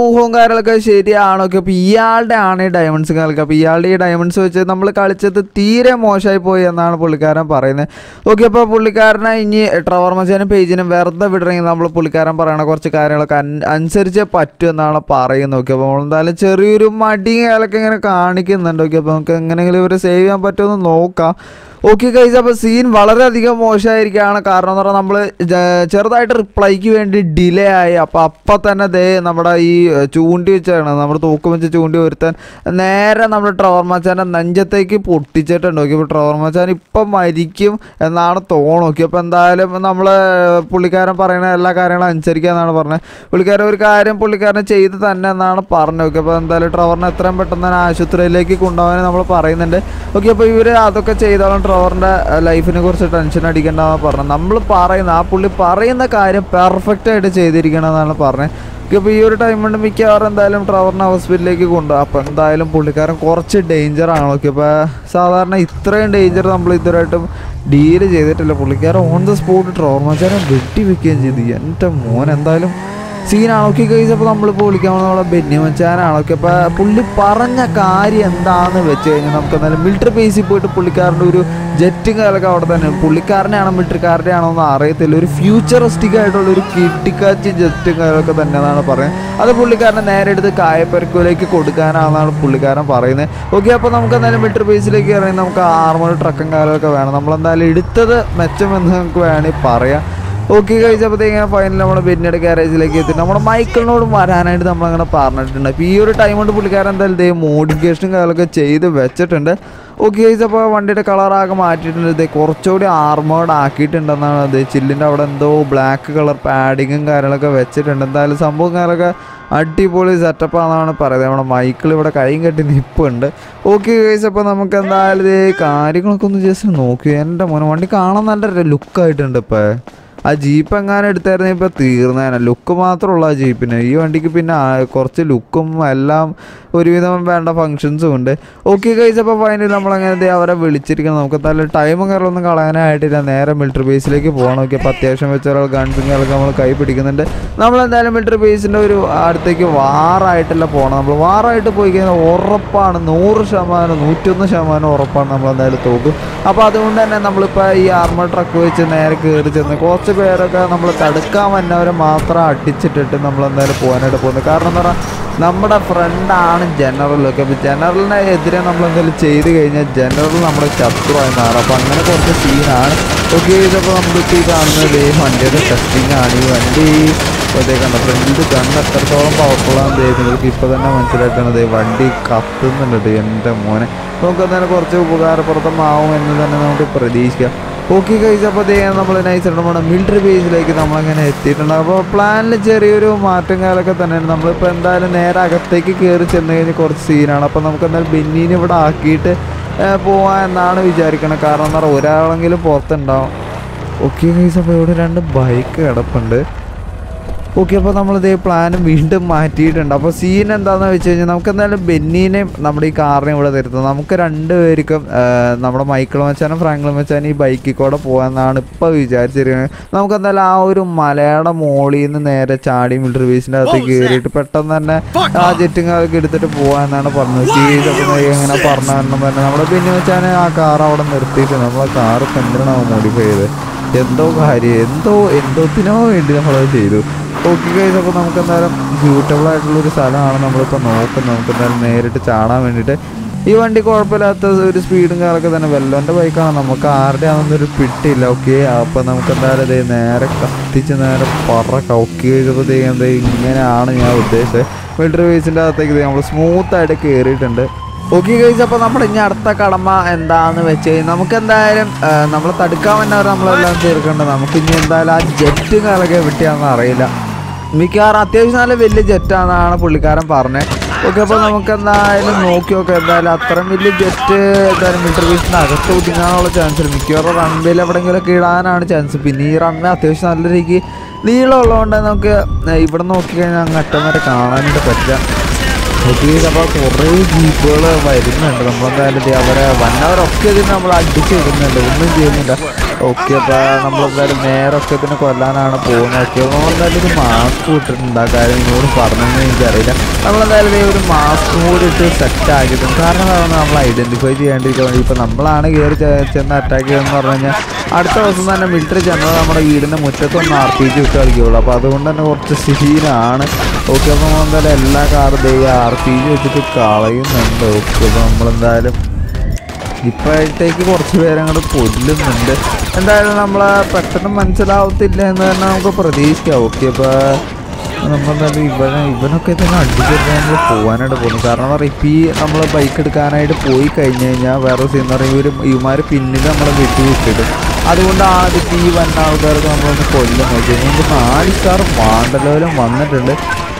കാര്യങ്ങളൊക്കെ ശരിയാണോ ഒക്കെ അപ്പോൾ ഇയാളുടെ ആണ് ഈ ഡയമണ്ട്സ് കാര്യങ്ങളൊക്കെ അപ്പോൾ ഇയാളുടെ ഈ ഡയമണ്ട്സ് വെച്ച് നമ്മൾ കളിച്ചത് തീരെ മോശമായി പോയി എന്നാണ് പുള്ളിക്കാരൻ പറയുന്നത് ഓക്കെ അപ്പോൾ പുള്ളിക്കാരനെ ഇനി ട്രവർ മച്ചാനും പേജിനും വെറുതെ വിടണമെങ്കിൽ നമ്മൾ പുള്ളിക്കാരൻ പറയണ കുറച്ച് കാര്യങ്ങളൊക്കെ അൻ- അനുസരിച്ചേ പറ്റൂ എന്നാണ് പറയുന്നത് ഓക്കെ അപ്പോൾ നമ്മൾ എന്തായാലും ചെറിയൊരു മടി കാലൊക്കെ ഇങ്ങനെ കാണിക്കുന്നുണ്ട് ഓക്കെ അപ്പോൾ നമുക്ക് എങ്ങനെയെങ്കിലും ഇവരെ സേവ് ചെയ്യാൻ പറ്റുമെന്ന് നോക്കാം ഓക്കെ കൈസ് അപ്പോൾ സീൻ വളരെയധികം മോശമായിരിക്കുകയാണ് കാരണം എന്ന് പറഞ്ഞാൽ നമ്മൾ ചെറുതായിട്ട് റിപ്ലൈക്ക് വേണ്ടി ഡിലേ ആയി അപ്പോൾ അപ്പം തന്നെ ദേ നമ്മുടെ ഈ ഏഹ്, ചൂണ്ടി വെച്ചാണ് നമ്മൾ തൂക്കം വെച്ച് ചൂണ്ടി ഒരുത്താൻ നേരെ നമ്മുടെ ട്രവർ മച്ചാൻ്റെ നെഞ്ചത്തേക്ക് പൊട്ടിച്ചിട്ടുണ്ട് നോക്കി അപ്പോൾ ട്രവർ മച്ചാൻ ഇപ്പം മരിക്കും എന്നാണ് തോന്നുന്നു നോക്കി അപ്പോൾ എന്തായാലും നമ്മൾ പുള്ളിക്കാരൻ പറയുന്ന എല്ലാ കാര്യങ്ങളും അനുസരിക്കുക എന്നാണ് പറഞ്ഞത് പുള്ളിക്കാരൻ ഒരു കാര്യം പുള്ളിക്കാരൻ ചെയ്ത് തന്നെ എന്നാണ് പറഞ്ഞത് ഓക്കെ അപ്പോൾ എന്തായാലും ട്രവറിനെ എത്രയും പെട്ടെന്ന് തന്നെ ആശുപത്രിയിലേക്ക് കൊണ്ടുപോകാൻ നമ്മൾ പറയുന്നുണ്ട് ഓക്കെ അപ്പോൾ ഇവർ അതൊക്കെ ചെയ്തോളം ട്രവറിൻ്റെ ലൈഫിനെ കുറിച്ച് ടെൻഷൻ അടിക്കേണ്ടതെന്ന് പറഞ്ഞത് നമ്മൾ പറയുന്ന ആ പുള്ളി പറയുന്ന കാര്യം പെർഫെക്റ്റ് ആയിട്ട് ചെയ്തിരിക്കണം എന്നാണ് പറഞ്ഞത് ഓക്കെ അപ്പോൾ ഈ ഒരു ടൈം കൊണ്ട് മിക്കവാറും എന്തായാലും ട്രവറിനെ ഹോസ്പിറ്റലിലേക്ക് കൊണ്ടുപോകും അപ്പോൾ എന്തായാലും പുള്ളിക്കാരൻ കുറച്ച് ഡേഞ്ചർ ആണ് ഓക്കെ അപ്പോൾ സാധാരണ ഇത്രയും ഡേഞ്ചർ നമ്മൾ ഇതുവരെയായിട്ടും ഡീല് ചെയ്തിട്ടില്ല പുള്ളിക്കാരൻ ഓൺ ദ സ്പോട്ട് ട്രവർ മച്ചാനെ വെട്ടി വെക്കുകയും ചെയ്തു എൻ്റെ മോൻ എന്തായാലും സീനാണ് ഓക്കെ കഴിച്ച് അപ്പോൾ നമ്മളിപ്പോൾ വിളിക്കാൻ പോകുന്നത് നമ്മളെ ബെന്നി മച്ചാനാണ് ഓക്കെ അപ്പോൾ പുള്ളി പറഞ്ഞ കാര്യം എന്താണെന്ന് വെച്ച് കഴിഞ്ഞാൽ നമുക്ക് എന്തായാലും മിലിറ്ററി ബേസിൽ പോയിട്ട് പുള്ളിക്കാരൻ്റെ ഒരു ജെറ്റും കാലൊക്കെ അവിടെ തന്നെ പുള്ളിക്കാരനെയാണോ മിലിറ്ററിക്കാരുടെ ആണോ എന്ന് അറിയത്തില്ല ഒരു ഫ്യൂച്ചറിസ്റ്റിക് ആയിട്ടുള്ള ഒരു കിട്ടിക്കാച്ചി ജെറ്റും കാലൊക്കെ തന്നെ എന്നാണ് പറയുന്നത് അത് പുള്ളിക്കാരനെ നേരെ എടുത്ത് കായപ്പരക്കുലേക്ക് കൊടുക്കാനാണെന്നാണ് പുള്ളിക്കാരൻ പറയുന്നത് ഓക്കെ അപ്പോൾ നമുക്ക് എന്തായാലും മിലിറ്ററി ബേസിലേക്ക് ഇറങ്ങി നമുക്ക് ആർമോഡ് ട്രക്കും കാലമൊക്കെ വേണം നമ്മളെന്തായാലും എടുത്തത് മെച്ചമെന്ന് നമുക്ക് വേണമെങ്കിൽ പറയാം ഓക്കെ കഴിച്ചപ്പോഴത്തേക്കും ഫൈനൽ നമ്മുടെ ബെന്നിയുടെ ഗാരേജിലേക്ക് എത്തി നമ്മുടെ മൈക്കിളിനോട് വരാനായിട്ട് നമ്മളങ്ങനെ പറഞ്ഞിട്ടുണ്ട് അപ്പോൾ ഈ ഒരു ടൈം കൊണ്ട് പുള്ളിക്കാരൻ എന്തായാലും ഇതേ മോഡിഫിക്കേഷനും കാര്യങ്ങളൊക്കെ ചെയ്ത് വെച്ചിട്ടുണ്ട് ഓക്കെ കഴിച്ചപ്പോൾ വണ്ടിയുടെ കളറാകെ മാറ്റിയിട്ടുണ്ട് ഇതേ കുറച്ചുകൂടി ആർമേഡ് ആക്കിയിട്ടുണ്ടെന്നാണ് അത് ചില്ലിൻ്റെ അവിടെ എന്തോ ബ്ലാക്ക് കളർ പാഡിങ്ങും കാര്യങ്ങളൊക്കെ വെച്ചിട്ടുണ്ട് എന്തായാലും സംഭവം കാര്യങ്ങളൊക്കെ അടിപൊളി സെറ്റപ്പ് ആണെന്നാണ് പറയുന്നത് നമ്മുടെ മൈക്കിൾ ഇവിടെ കൈയും കെട്ടി നിൽപ്പുണ്ട് ഓക്കെ കേസ് അപ്പോൾ നമുക്ക് എന്തായാലും ഇതേ കാര്യങ്ങളൊക്കെ ഒന്ന് ജസ്റ്റ് നോക്കി എൻ്റെ മോനെ വണ്ടി കാണാൻ നല്ല ലുക്കായിട്ടുണ്ട് ഇപ്പോൾ ആ ജീപ്പ് എങ്ങാനും എടുത്തായിരുന്നു ഇപ്പോൾ തീർന്നേനെ ലുക്ക് മാത്രമുള്ള ആ ജീപ്പിന് ഈ വണ്ടിക്ക് പിന്നെ ആ- കുറച്ച് ലുക്കും എല്ലാം ഒരുവിധം വേണ്ട ഫങ്ഷൻസും ഉണ്ട് ഓക്കെ കഴിച്ച് അപ്പോൾ ഫൈനൽ നമ്മളങ്ങനെ ദേ അവരെ വിളിച്ചിരിക്കണം നമുക്ക് എന്തായാലും ടൈമും കാര്യങ്ങളൊന്നും കളയാനായിട്ടില്ല നേരെ മിലിറ്ററി ബേസിലേക്ക് പോകണം നോക്കി അപ്പോൾ അത്യാവശ്യം വെച്ച ഒരാൾ ഗൺസും കാര്യങ്ങളൊക്കെ നമ്മൾ കൈ പിടിക്കുന്നുണ്ട് നമ്മൾ എന്തായാലും മിലിറ്ററി ബേസിൻ്റെ ഒരു അടുത്തേക്ക് വാറായിട്ടല്ല പോകണം നമ്മൾ വാറായിട്ട് പോയി കഴിഞ്ഞാൽ ഉറപ്പാണ് നൂറ് ശതമാനം നൂറ്റൊന്ന് ശതമാനം ഉറപ്പാണ് നമ്മൾ എന്തായാലും തോക്കും അപ്പോൾ അതുകൊണ്ട് തന്നെ നമ്മളിപ്പോൾ ഈ ആർമർ ട്രക്ക് വെച്ച് നേരെ കയറി ചെന്ന് കുറച്ച് പേരൊക്കെ നമ്മൾ തടുക്കാൻ വന്നവരെ മാത്രം അടിച്ചിട്ടിട്ട് നമ്മൾ എന്തായാലും പോകാനായിട്ട് പോകുന്നത് കാരണം എന്താ പറയുക നമ്മുടെ ഫ്രണ്ടാണ് ജനറലൊക്കെ അപ്പോൾ ജനറലിനെ എതിരെ നമ്മൾ എന്തെങ്കിലും ചെയ്ത് കഴിഞ്ഞാൽ ജനറൽ നമ്മുടെ ശത്രുവായി മാറും അപ്പോൾ അങ്ങനെ കുറച്ച് സീനാണ് ഓക്കെ ഇതപ്പോൾ നമ്മളിപ്പോൾ ഈ കാണുന്നത് ഈ വണ്ടിയുടെ ടെസ്റ്റിംഗ് ആണ് ഈ വണ്ടി ഇപ്പോഴത്തെ കണ്ട ഫ്രണ്ട് കണ്ണ് എത്രത്തോളം പവർഫുള്ളാണ് നിങ്ങൾക്ക് ഇപ്പോൾ തന്നെ മനസ്സിലാക്കണത് വണ്ടി കത്തുന്നുണ്ട് എൻ്റെ മോനെ നമുക്ക് എന്തായാലും കുറച്ച് ഉപകാരപ്രദമാവും എന്ന് തന്നെ നമുക്ക് പ്രതീക്ഷിക്കാം ഓക്കെ കഴിച്ചപ്പോൾ നമ്മൾ നൈസായിട്ട് നമ്മുടെ മിലിറ്ററി ബേസിലേക്ക് നമ്മളങ്ങനെ എത്തിയിട്ടുണ്ട് അപ്പോൾ പ്ലാനിൽ ചെറിയൊരു മാറ്റം കാലമൊക്കെ തന്നെയാണ് നമ്മളിപ്പോൾ എന്തായാലും നേരെ അകത്തേക്ക് കയറി ചെന്ന് കഴിഞ്ഞ് കുറച്ച് സീനാണ് അപ്പോൾ നമുക്ക് എന്തായാലും ബെന്നീനെ ഇവിടെ ആക്കിയിട്ട് ഏഹ്, പോവാം എന്നാണ് വിചാരിക്കണത് കാരണം എന്താ പറയുക ഒരാളെങ്കിലും പുറത്തുണ്ടാവും ഓക്കെ കഴിച്ച് അപ്പോൾ ഇവിടെ രണ്ട് ബൈക്ക് കിടപ്പുണ്ട് ഓക്കെ അപ്പോൾ നമ്മളിതേ പ്ലാനും വീണ്ടും മാറ്റിയിട്ടുണ്ട് അപ്പോൾ സീൻ എന്താണെന്ന് വെച്ച് കഴിഞ്ഞാൽ നമുക്ക് എന്തായാലും ബെന്നീനെയും നമ്മുടെ ഈ കാറിനെയും ഇവിടെ തരുന്നത് നമുക്ക് രണ്ടുപേർക്കും ആ, നമ്മുടെ മൈക്കിൾ മച്ചാനും ഫ്രാങ്ക്ലിൻ മച്ചാനും ഈ ബൈക്കിൽ കൂടെ പോകാമെന്നാണ് ഇപ്പോൾ വിചാരിച്ചിരിക്കുന്നത് നമുക്ക് എന്തായാലും ആ ഒരു മലയാളം മോളിൽ നിന്ന് നേരെ ചാടി മിലിറ്ററി ബേസിൻ്റെ അകത്തേക്ക് കയറിയിട്ട് പെട്ടെന്ന് തന്നെ ആ ജെറ്റും കാലൊക്കെ എടുത്തിട്ട് പോകാമെന്നാണ് പറഞ്ഞത് സീരീസ് അപ്പോൾ ഇങ്ങനെ പറഞ്ഞു തന്നെ നമ്മുടെ ബെന്നി മച്ചാൻ ആ കാർ അവിടെ നിർത്തിയിട്ട് നമ്മളെ കാർ എന്തിനാണ് മോഡിഫൈ ചെയ്ത് എന്തോ കാര്യം എന്തോ എന്തോത്തിനോ വേണ്ടി നമ്മളത് ചെയ്തു ഓക്കെ കഴിച്ച് അപ്പോൾ നമുക്ക് എന്തായാലും സ്യൂട്ടബിൾ ആയിട്ടുള്ള ഒരു സ്ഥലമാണ് നമ്മളിപ്പോൾ നോക്കുന്നത് നമുക്ക് എന്തായാലും നേരിട്ട് ചാടാൻ വേണ്ടിയിട്ട് ഈ വണ്ടി കുഴപ്പമില്ലാത്ത ഒരു സ്പീഡും കാലൊക്കെ തന്നെ വെല്ലോൻ്റെ ബൈക്കാണ് നമുക്ക് ആരുടെ ആണെന്നൊരു പിട്ടില്ല ഓക്കെ അപ്പോൾ നമുക്ക് എന്തായാലും ഇത് നേരെ കത്തിച്ച് നേരെ പറക്കാം ഓക്കെ കഴിച്ചപ്പോൾ എന്താ ഇങ്ങനെയാണ് ഞാൻ ഉദ്ദേശിച്ചത് മിലിറ്ററി ബേസിൻ്റെ അകത്തേക്ക് നമ്മൾ സ്മൂത്തായിട്ട് കയറിയിട്ടുണ്ട് ഓക്കെ കഴിച്ച് അപ്പോൾ നമ്മുടെ ഇനി അടുത്ത കടമ എന്താന്ന് വെച്ച് കഴിഞ്ഞാൽ നമുക്ക് എന്തായാലും നമ്മൾ തടുക്കാൻ വന്നവർ നമ്മളെല്ലാം തീർക്കേണ്ടത് നമുക്ക് ഇനി എന്തായാലും ആ ജെറ്റ് കാലൊക്കെ വിട്ടിയാണെന്ന് അറിയില്ല മിക്കവാറും അത്യാവശ്യം നല്ല വലിയ ജെറ്റാണെന്നാണ് പുള്ളിക്കാരൻ പറഞ്ഞത് ഓക്കെ അപ്പോൾ നമുക്ക് എന്തായാലും നോക്കി നോക്കാം എന്തായാലും അത്രയും വലിയ ജെറ്റ് എന്തായാലും മിലിറ്ററി ബേസിന് അകത്ത് ഒതുങ്ങാനുള്ള ചാൻസ് ഉണ്ട് മിക്കവാറും റൺവേയിൽ എവിടെയെങ്കിലുമൊക്കെ ഇടാനാണ് ചാൻസ് പിന്നെ ഈ റൺവേ അത്യാവശ്യം നല്ല രീതിക്ക് നീളമുള്ളതുകൊണ്ട് നമുക്ക് ഇവിടെ നോക്കിക്കഴിഞ്ഞാൽ അങ്ങ് അറ്റം വരെ കാണാനായിട്ട് പറ്റില്ല ഓക്കെ അപ്പോൾ കുറേ ജീപ്പുകൾ വരുന്നുണ്ട് നമ്മളെന്തായാലും ദേ അവരെ വന്നവരൊക്കെ ഇതിന് നമ്മൾ അടിച്ച് ഇടുന്നുണ്ട് ഒന്നും ചെയ്യുന്നില്ല ഓക്കെ അപ്പോൾ നമ്മളെന്തായാലും നേരൊക്കെ ഇതിനെ കൊല്ലാനാണ് പോകുന്നത് ഓക്കെ നമ്മളെന്തായാലും ഒരു മാസ്ക് ഇട്ടിട്ടുണ്ട് ആ കാര്യം നിങ്ങളോട് പറഞ്ഞതെന്ന് എനിക്കറിയില്ല നമ്മളെന്തായാലും ദേ ഒരു മാസ്ക് കൂടി ഇട്ട് സെറ്റ് ആക്കിയിട്ടുണ്ട് കാരണം അതാണ് നമ്മൾ ഐഡൻറ്റിഫൈ ചെയ്യാണ്ടിരിക്കാൻ വേണ്ടി ഇപ്പോൾ നമ്മളാണ് കയറി ചെ- ചെന്ന് അറ്റാക്ക് ചെയ്തതെന്ന് പറഞ്ഞു കഴിഞ്ഞാൽ അടുത്ത ദിവസം തന്നെ മിലിറ്ററി ചെന്നാൽ നമ്മുടെ വീടിൻ്റെ മുറ്റത്തൊന്ന് ആർ പി ജി ഇട്ട് കളിക്കുകയുള്ളൂ അപ്പോൾ അതുകൊണ്ട് തന്നെ കുറച്ച് സീനാണ് ഓക്കെ അപ്പോൾ നമ്മളെന്തായാലും എല്ലാ കാറും ദേ ആർ പി ജി വെച്ചിട്ട് കളയുന്നുണ്ട് ഓക്കെ അപ്പോൾ നമ്മളെന്തായാലും ഇപ്പോഴത്തേക്ക് കുറച്ച് പേരെ അങ്ങോട്ട് കൊല്ലുന്നുണ്ട് എന്തായാലും നമ്മളെ പെട്ടെന്ന് മനസ്സിലാവത്തില്ല എന്ന് തന്നെ നമുക്ക് പ്രതീക്ഷിക്കാം ഓക്കെ അപ്പോൾ നമ്മളെന്തായാലും ഇവനെ ഇവനൊക്കെ തന്നെ അടിച്ചിട്ട് നമ്മൾ പോകാനായിട്ട് പോകുന്നു കാരണം എന്താ പറയുക ഇപ്പം ഈ നമ്മൾ ബൈക്ക് എടുക്കാനായിട്ട് പോയി കഴിഞ്ഞ് കഴിഞ്ഞാൽ വേറെ സീൻ എന്ന് പറയുമ്പോൾ ഇവർ ഇവന്മാർ പിന്നിൽ നമ്മളെ വെട്ടി വിട്ടിടും അതുകൊണ്ട് ആദ്യത്തെ ഈ വന്ന ആൾക്കാർക്ക് നമ്മളൊന്ന് കൊല്ലും നോക്കി നമുക്ക് നാല് സ്റ്റാർ മാണ്ടലോലും വന്നിട്ടുണ്ട്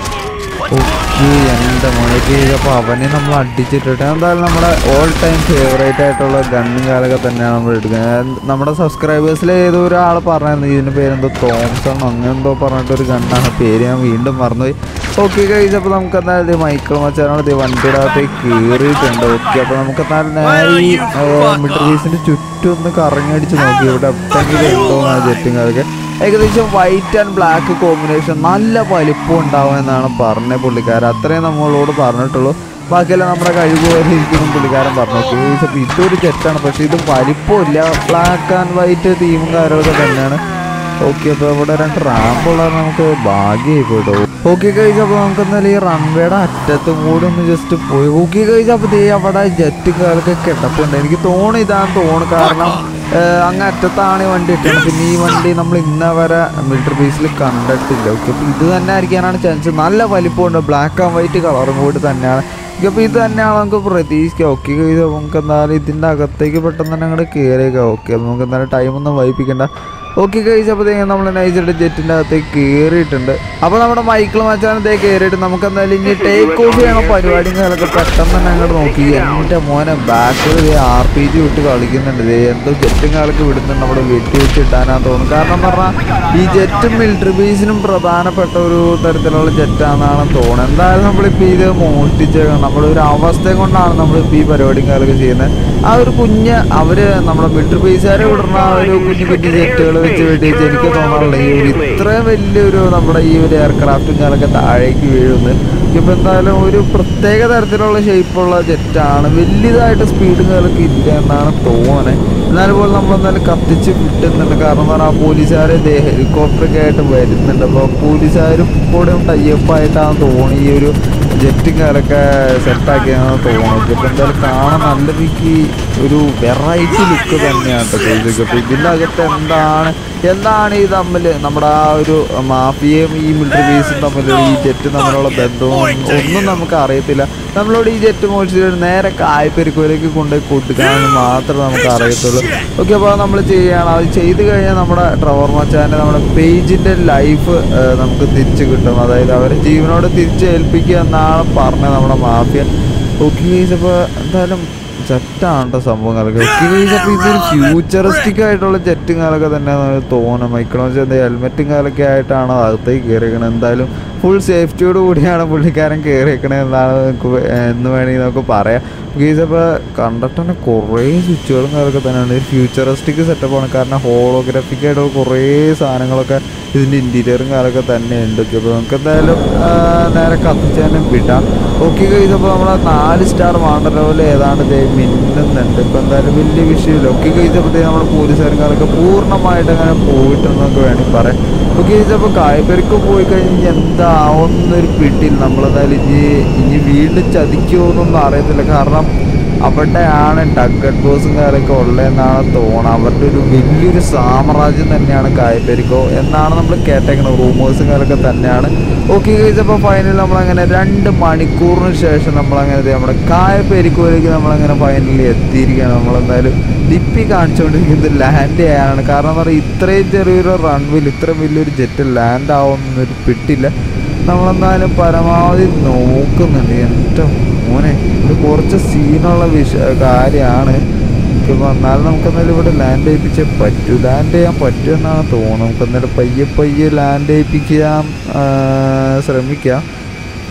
ഓക്കെ എൻ്റെ മോനേക്ക് അപ്പോൾ അവനെ നമ്മൾ അടിച്ചിട്ടിട്ട് എന്തായാലും നമ്മുടെ ഓൾ ടൈം ഫേവറേറ്റ് ആയിട്ടുള്ള ഗണ്ണും കാലൊക്കെ തന്നെയാണ് നമ്മൾ എടുക്കുന്നത് നമ്മുടെ സബ്സ്ക്രൈബേഴ്സിൽ ഏതോ ഒരാൾ പറഞ്ഞിരുന്നു ഇതിൻ്റെ പേരെന്തോ തോംസൺ അങ്ങനെ എന്തോ പറഞ്ഞിട്ടൊരു ഗണ്ണാണ് പേര് ഞാൻ വീണ്ടും മറന്നുപോയി ഓക്കെ കഴിച്ച് അപ്പോൾ നമുക്ക് എന്തായാലും മൈക്കിൾ മച്ചാനോട് ഇത് വണ്ടിയുടെ അകത്തേക്ക് കയറിയിട്ടുണ്ട് ഓക്കെ അപ്പോൾ നമുക്ക് എന്തായാലും നേരെ ഈ മിഡിൽ ഈസ്റ്റിൻ്റെ ചുറ്റും ഒന്ന് കറങ്ങി നോക്കി ഇവിടെ എപ്പോഴെങ്കിലും ഉണ്ടോ എന്നാണ് ജെറ്റും കാലൊക്കെ ഏകദേശം വൈറ്റ് ആൻഡ് ബ്ലാക്ക് കോമ്പിനേഷൻ നല്ല വലിപ്പം ഉണ്ടാവും എന്നാണ് പറഞ്ഞ പുള്ളിക്കാരൻ അത്രയും നമ്മളോട് പറഞ്ഞിട്ടുള്ളൂ ബാക്കിയെല്ലാം നമ്മുടെ കഴിവ് പോലെ ഇരിക്കുന്നു പുള്ളിക്കാരൻ പറഞ്ഞു ഓക്കെ അപ്പോൾ ഇതൊരു തെറ്റാണ് പക്ഷേ ഇത് വലിപ്പമില്ല ബ്ലാക്ക് ആൻഡ് വൈറ്റ് തീമും കാര്യങ്ങളൊക്കെ തന്നെയാണ് ഓക്കെ അപ്പോൾ ഇവിടെ രണ്ട് റാമ്പുള്ള നമുക്ക് ഭാഗ്യമായി പോയിട്ടോ ഓക്കെ കഴിച്ചപ്പോൾ നമുക്ക് എന്തായാലും ഈ റൺവേയുടെ അറ്റത്തും കൂടി ഒന്ന് ജസ്റ്റ് പോയി ഓക്കെ കഴിച്ചപ്പോൾ ദേ അവിടെ ജെറ്റ് കാലൊക്കെ കിടപ്പുണ്ട് എനിക്ക് തോന്നി ഇതാണ് തോന്നുന്നു കാരണം ഏഹ് അങ്ങ് അറ്റത്താണ് ഈ വണ്ടി ഇട്ടത് പിന്നെ ഈ വണ്ടി നമ്മൾ ഇന്ന വരെ മിലിറ്ററി ബേസിൽ കണ്ടിട്ടില്ല ഓക്കെ അപ്പോൾ ഇത് തന്നെ ആയിരിക്കാനാണ് ചാൻസ് നല്ല വലിപ്പമുണ്ട് ബ്ലാക്ക് ആൻഡ് വൈറ്റ് കളറും കൂടി തന്നെയാണ് ഓക്കെ അപ്പോൾ ഇത് തന്നെയാണ് നമുക്ക് പ്രതീക്ഷിക്കാം ഓക്കെ നമുക്ക് എന്തായാലും ഇതിൻ്റെ അകത്തേക്ക് പെട്ടെന്ന് തന്നെ അങ്ങോട്ട് കയറിയേക്കാം ഓക്കെ നമുക്ക് എന്തായാലും ടൈമൊന്നും വൈപ്പിക്കണ്ട ഓക്കെ കഴിച്ചപ്പോഴത്തേക്കും നമ്മൾ നൈസായിട്ട് ജെറ്റിൻ്റെ അകത്തേക്ക് കയറിയിട്ടുണ്ട് അപ്പോൾ നമ്മുടെ മൈക്കിൾ മച്ചാനത്തേ കയറിയിട്ട് നമുക്ക് എന്തായാലും ഇനി ടേക്ക് ഓഫ് ചെയ്യണ പരിപാടിയും കാര്യങ്ങളൊക്കെ പെട്ടെന്ന് തന്നെ അങ്ങോട്ട് നോക്കി എൻ്റെ മോനെ ബാക്കിൽ ആർ പി ജി വിട്ട് കളിക്കുന്നുണ്ട് ദേ എന്തോ ജെറ്റും കാലൊക്കെ വിടുന്നുണ്ട് നമ്മുടെ വെട്ടി വെച്ച് ഇട്ടാനാന്ന് തോന്നുന്നു കാരണം എന്ന് പറഞ്ഞാൽ ഈ ജെറ്റും മിലിറ്ററി ബേസിനും പ്രധാനപ്പെട്ട ഒരു തരത്തിലുള്ള ജെറ്റാണെന്നാണ് തോന്നുന്നത് എന്തായാലും നമ്മളിപ്പോൾ ഇത് മോഷ്ടിച്ചേക്കണം നമ്മുടെ ഒരു അവസ്ഥ കൊണ്ടാണ് നമ്മളിപ്പോൾ ഈ പരിപാടിയും കാര്യമൊക്കെ ചെയ്യുന്നത് ആ ഒരു കുഞ്ഞ് അവര് നമ്മുടെ മിലിറ്ററി ബേസുകാരെ വിടുന്ന ആ ഒരു കുഞ്ഞു കുഞ്ഞു ജെറ്റുകൾ വെച്ച് വെടിവെച്ച് എനിക്ക് തോന്നാറില്ല ഈ ഒരു ഇത്രയും വലിയൊരു നമ്മുടെ ഈ ഒരു എയർക്രാഫ്റ്റും കാലൊക്കെ താഴേക്ക് വീഴുന്നത് ഇപ്പം എന്തായാലും ഒരു പ്രത്യേക തരത്തിലുള്ള ഷേപ്പുള്ള ജെറ്റാണ് വലിയതായിട്ട് സ്പീഡും കാലൊക്കെ ഇല്ല എന്നാണ് തോന്നുന്നത് എന്നാലും പോലും നമ്മളെന്തായാലും കത്തിച്ച് വിട്ടുന്നുണ്ട് കാരണം എന്ന് പറഞ്ഞാൽ ആ പോലീസുകാർ ഹെലികോപ്റ്ററൊക്കെ ആയിട്ട് വരുന്നുണ്ട് അപ്പോൾ പോലീസുകാരും കൂടെ ടൈപ്പായിട്ടാണ് തോന്നി ഈ ഒരു ജെറ്റും കാലൊക്കെ സെറ്റാക്കിയാണെന്ന് തോന്നുന്നു ഇപ്പം എന്തായാലും കാണാൻ നല്ല രീതിക്ക് ഒരു വെറൈറ്റി ലുക്ക് തന്നെയാണ് കേട്ടോ അപ്പോൾ ഇതിൻ്റെ അകത്ത് എന്താണ് എന്താണ് ഈ തമ്മിൽ നമ്മുടെ ആ ഒരു മാഫിയയും ഈ മിലിറ്ററി ബേസും തമ്മിലുള്ള ഈ ജെറ്റ് തമ്മിലുള്ള ബന്ധവും ഒന്നും നമുക്ക് അറിയത്തില്ല നമ്മളോട് ഈ ജെറ്റ് മോഷിച്ചിട്ട് നേരെ കായ്പെരുക്കോലേക്ക് കൊണ്ടുപോയി കൊടുക്കാമെന്ന് മാത്രമേ നമുക്ക് അറിയത്തുള്ളൂ ഓക്കെ അപ്പോൾ നമ്മൾ ചെയ്യുകയാണ് അത് ചെയ്ത് കഴിഞ്ഞാൽ നമ്മുടെ ട്രവർ മച്ചാൻ്റെ നമ്മുടെ പേജിൻ്റെ ലൈഫ് നമുക്ക് തിരിച്ച് കിട്ടും അതായത് അവരെ ജീവനോട് തിരിച്ച് ഏൽപ്പിക്കുക എന്നാണ് പറഞ്ഞത് നമ്മുടെ മാഫിയ ഓക്കെ അപ്പോൾ എന്തായാലും ജെറ്റാണ് കേട്ടോ സംഭവങ്ങളൊക്കെ അപ്പോൾ ഇതൊരു ഫ്യൂച്ചറിസ്റ്റിക് ആയിട്ടുള്ള ജെറ്റും കാലൊക്കെ തന്നെ തോന്നുന്നു മൈക്രോൺസിൻ്റെ ഹെൽമെറ്റും കാലൊക്കെ ആയിട്ടാണ് അകത്തേക്ക് കയറിയേക്കണത് എന്തായാലും ഫുൾ സേഫ്റ്റിയോട് കൂടിയാണ് പുള്ളിക്കാരൻ കയറിയേക്കണത് എന്നാണ് നമുക്ക് വേ- എന്ന് വേണമെങ്കിൽ നമുക്ക് പറയാം ഗീസ് അപ്പോൾ കണ്ടിട്ട് തന്നെ കുറേ സ്വിച്ചുകളും കാര്യമൊക്കെ തന്നെയാണ് ഒരു ഫ്യൂച്ചറിസ്റ്റിക് സെറ്റപ്പാണ് കാരണം ഹോളോഗ്രാഫിക് ആയിട്ടുള്ള കുറേ സാധനങ്ങളൊക്കെ ഇതിൻ്റെ ഇൻറ്റീരിയറും കാര്യമൊക്കെ തന്നെ ഉണ്ട് അപ്പോൾ നമുക്ക് എന്തായാലും ആ, നേരെ കത്തിച്ച് തന്നെ വിടാം ഓക്കെ ഗൈസ് അപ്പോൾ നമ്മളെ നാല് സ്റ്റാർ വാണ്ടർ ലെവൽ ഏതാണ്ട് ദേ മിന്നുന്നുണ്ട് ഇപ്പോൾ എന്തായാലും വലിയ വിഷയമില്ല ഓക്കെ ഗൈസ് അപ്പോൾ നമ്മുടെ പോലീസുകാരും കാര്യമൊക്കെ പൂർണ്ണമായിട്ട് അങ്ങനെ പോയിട്ടുണ്ടെന്നൊക്കെ വേണമെങ്കിൽ പറയാം ഓക്കെ ഗൈസ് അപ്പോൾ കായപ്പെരുക്ക് പോയി കഴിഞ്ഞ് എന്താവുന്നൊരു പിടിയിൽ നമ്മളെന്തായാലും ഇനി ഇനി വീണ്ടും ചതിക്കുമോ എന്നൊന്നും അറിയത്തില്ല കാരണം അവിടെയാണ് ഡഗഡ് ബോസും കാര്യമൊക്കെ ഉള്ളതെന്നാണ് തോന്നുന്നത് അവരുടെ ഒരു വലിയൊരു സാമ്രാജ്യം തന്നെയാണ് കായപ്പെരിക്കോ എന്നാണ് നമ്മൾ കേട്ടേക്കുന്നത് റൂമേഴ്സും കാര്യമൊക്കെ തന്നെയാണ് ഓക്കെ കഴിച്ചപ്പോൾ ഫൈനൽ നമ്മളങ്ങനെ രണ്ട് മണിക്കൂറിന് ശേഷം നമ്മളങ്ങനെ ദേ നമ്മുടെ കായപ്പെരിക്കോയിലേക്ക് നമ്മളങ്ങനെ ഫൈനലി എത്തിയിരിക്കുകയാണ് നമ്മളെന്തായാലും ലിപ്പി കാണിച്ചുകൊണ്ടിരിക്കുന്നത് ലാൻഡ് ചെയ്യാനാണ് കാരണം എന്ന് പറഞ്ഞാൽ ഇത്രയും ചെറിയൊരു റൺവിൽ ഇത്രയും വലിയൊരു ജെറ്റ് ലാൻഡ് ആവുമെന്നൊരു പിട്ടില്ല നമ്മളെന്തായാലും പരമാവധി നോക്കുന്നുണ്ട് എൻ്റെ മോനെ ഇത് കുറച്ച് സീനുള്ള വിഷ കാര്യമാണ് ഇപ്പം എന്നാലും നമുക്ക് എന്തായാലും ഇവിടെ ലാൻഡ് ചെയ്യിപ്പിച്ചേ പറ്റൂ ലാൻഡ് ചെയ്യാൻ പറ്റുമെന്നാണ് തോന്നുന്നത് നമുക്ക് എന്തായാലും പയ്യെ പയ്യെ ലാൻഡ് ചെയ്യിപ്പിക്കാൻ ആ, ശ്രമിക്കാം ഓക്കെ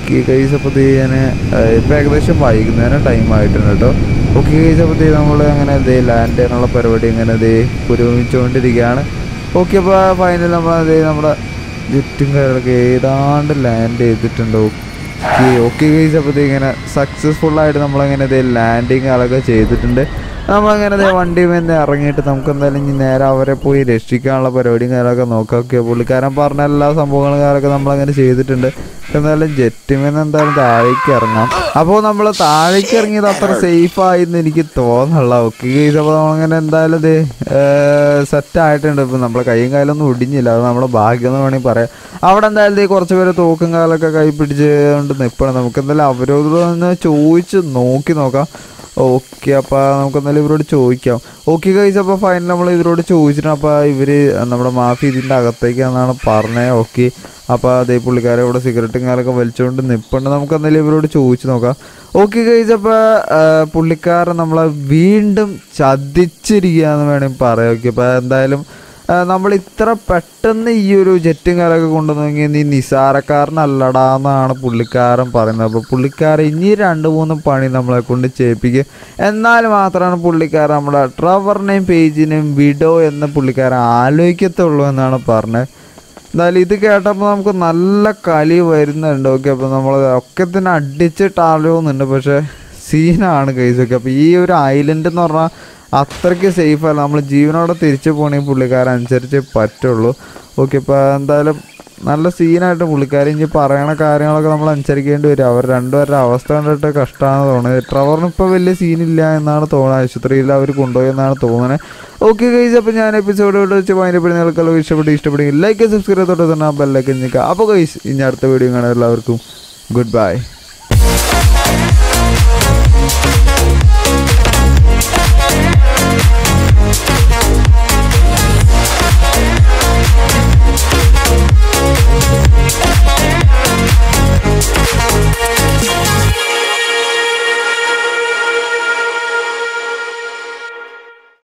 ഓക്കെ കൈസ് അപ്പോൾ ഞാൻ ഇപ്പോൾ ഏകദേശം വൈകുന്നേരം ടൈം ആയിട്ടുണ്ട് കേട്ടോ ഓക്കെ കൈസ് അപ്പോൾ നമ്മൾ അങ്ങനെ ദേ ലാൻഡ് ചെയ്യാനുള്ള പരിപാടി ഇങ്ങനെ ദേ പുരോഗമിച്ചുകൊണ്ടിരിക്കുകയാണ് ഓക്കെ അപ്പോൾ ഫൈനൽ നമ്മൾ അതേ നമ്മുടെ ജെറ്റും കാര്യങ്ങളൊക്കെ ഏതാണ്ട് ലാൻഡ് ചെയ്തിട്ടുണ്ട് ഓക്കെ ഓക്കെ കൈസ് അപ്പോൾ ഇങ്ങനെ സക്സസ്ഫുൾ ആയിട്ട് നമ്മളങ്ങനെ ഇതേ ലാൻഡിങ് അതൊക്കെ ചെയ്തിട്ടുണ്ട് നമ്മളങ്ങനെ ദേ വണ്ടി നിന്ന് ഇറങ്ങിയിട്ട് നമുക്ക് എന്തായാലും ഇനി നേരെ അവരെ പോയി രക്ഷിക്കാനുള്ള പരിപാടിയും കാര്യങ്ങളൊക്കെ നോക്കാം ഓക്കെ പുള്ളിക്കാരൻ പറഞ്ഞ എല്ലാ സംഭവങ്ങളും കാര്യമൊക്കെ നമ്മളങ്ങനെ ചെയ്തിട്ടുണ്ട് എന്തായാലും ജെറ്റുമെന്ന് എന്തായാലും താഴേക്ക് ഇറങ്ങാം അപ്പോൾ നമ്മൾ താഴേക്ക് ഇറങ്ങിയത് അത്ര സേഫ് ആയെന്ന് എനിക്ക് തോന്നല്ല ഓക്കെ ഗൈസ് അപ്പോൾ നമ്മളങ്ങനെ എന്തായാലും ഇത് സെറ്റ് ആയിട്ടുണ്ട് ഇപ്പം നമ്മളെ കൈയും കാലൊന്നും ഒടിഞ്ഞില്ല അത് നമ്മുടെ ഭാഗ്യം എന്ന് വേണമെങ്കിൽ പറയാം അവിടെ എന്തായാലും ദേ കുറച്ച് പേര് തോക്കും കാലൊക്കെ കൈ പിടിച്ചുകൊണ്ട് നിൽപ്പണം നമുക്ക് എന്തായാലും അവരോട് ഒന്ന് ചോദിച്ച് നോക്കി നോക്കാം ഓക്കെ അപ്പോൾ നമുക്ക് എന്തായാലും ഇവരോട് ചോദിക്കാം ഓക്കെ കഴിച്ച് അപ്പോൾ ഫൈനൽ നമ്മൾ ഇവരോട് ചോദിച്ചിട്ട് അപ്പോൾ ഇവർ നമ്മുടെ മാഫി ഇതിൻ്റെ അകത്തേക്കാണെന്നാണ് പറഞ്ഞത് ഓക്കെ അപ്പോൾ അതേ പുള്ളിക്കാരെ ഇവിടെ സിഗരറ്റും കാലൊക്കെ വലിച്ചുകൊണ്ട് നിൽപ്പുണ്ട് നമുക്ക് എന്തായാലും ഇവരോട് ചോദിച്ചു നോക്കാം ഓക്കെ കഴിച്ച് അപ്പോൾ പുള്ളിക്കാരൻ നമ്മളെ വീണ്ടും ചതിച്ചിരിക്കുക എന്ന് വേണമെങ്കിൽ പറയാം ഓക്കെ അപ്പോൾ എന്തായാലും ആ, നമ്മൾ ഇത്ര പെട്ടെന്ന് ഈ ഒരു ജെറ്റും കാലൊക്കെ കൊണ്ടുവന്നെങ്കിൽ നീ നിസാരക്കാരനല്ലടാ എന്നാണ് പുള്ളിക്കാരൻ പറയുന്നത് അപ്പോൾ പുള്ളിക്കാരൻ ഇനി രണ്ട് മൂന്ന് പണി നമ്മളെ കൊണ്ട് ചെയ്യിപ്പിക്കുക എന്നാൽ മാത്രമാണ് പുള്ളിക്കാരൻ നമ്മുടെ ട്രവറിനെയും പേജിനെയും വിഡോ എന്ന് പുള്ളിക്കാരൻ ആലോചിക്കത്തുള്ളൂ എന്നാണ് പറഞ്ഞത് എന്തായാലും ഇത് കേട്ടപ്പോൾ നമുക്ക് നല്ല കളി വരുന്നുണ്ട് ഓക്കെ അപ്പോൾ നമ്മൾ ഒക്കെ തന്നെ അടിച്ചിട്ടാലോന്നുണ്ട് പക്ഷേ സീനാണ് കേസൊക്കെ അപ്പോൾ ഈ ഒരു ഐലൻഡ് എന്ന് പറഞ്ഞാൽ അത്രയ്ക്ക് സേഫ് അല്ല നമ്മൾ ജീവനോടെ തിരിച്ചു പോകണമെങ്കിൽ പുള്ളിക്കാരൻ അനുസരിച്ച് പറ്റുള്ളൂ ഓക്കെ ഇപ്പോൾ എന്തായാലും നല്ല സീനായിട്ട് പുള്ളിക്കാരൻ ഇനി പറയണ കാര്യങ്ങളൊക്കെ നമ്മൾ അനുസരിക്കേണ്ടി വരും അവർ രണ്ടുപേരുടെ അവസ്ഥ കണ്ടിട്ട് കഷ്ടമാണെന്ന് തോന്നുന്നത് ട്രവറിന് ഇപ്പോൾ വലിയ സീനില്ല എന്നാണ് തോന്നുന്നത് ആശുപത്രിയിൽ അവർ കൊണ്ടുപോയി എന്നാണ് തോന്നുന്നത് ഓക്കെ ഗൈസ് അപ്പോൾ ഞാൻ എപ്പിസോഡ് ഇവിടെ വെച്ച് അതിനെപ്പറ്റി നിങ്ങൾക്കെല്ലാം ഇഷ്ടപ്പെട്ട് ഇഷ്ടപ്പെടുമെങ്കിൽ ലൈക്ക് സബ്സ്ക്രൈബ് തൊട്ട് തന്നെ ബെല്ലൊക്കെ നിൽക്കുക അപ്പോൾ ഗൈസ് ഇനി അടുത്ത വീഡിയോ കാണാൻ എല്ലാവർക്കും ഗുഡ് ബൈ